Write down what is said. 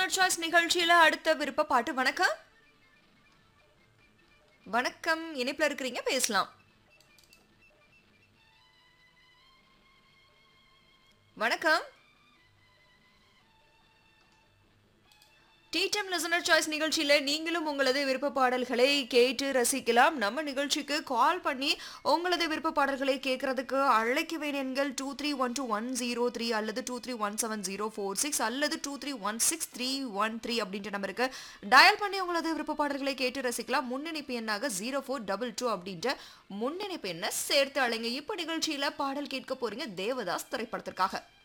listener choice நிகழ்ச்சியில அடுத்த விருப்ப பாட்டு வணக்கம் வணக்கம் இணைப்புல இருக்கிறீங்க பேசலாம் வணக்கம் டீடம் லிசனர் சாய்ஸ் நிகழ்ச்சியில நீங்களும் உங்களது விருப்ப பாடல்களை கேட்டு ரசிக்கலாம் நம்ம நிகழ்ச்சிக்கு கால் பண்ணி உங்களது விருப்ப பாடல்களை கேட்கறதுக்கு அழைக்க வேண்டிய எண்கள் two three one two one zero three அல்லது two three one seven zero four six அல்லது two three one six three one three அப்படின்ற நம்பருக்கு டயல் பண்ணி உங்களது விருப்ப பாடல்களை கேட்டு ரசிக்கலாம் முன்னிணைப்பு எண்ணாக ஜீரோ ஃபோர் டபுள் டூ அப்படின்ற முன்னிணைப்பு எண்ணை சேர்த்து அழைங்க இப்போ நிகழ்ச்சியில பாடல் கேட்க போறீங்க தேவதாஸ் திரைப்படத்திற்காக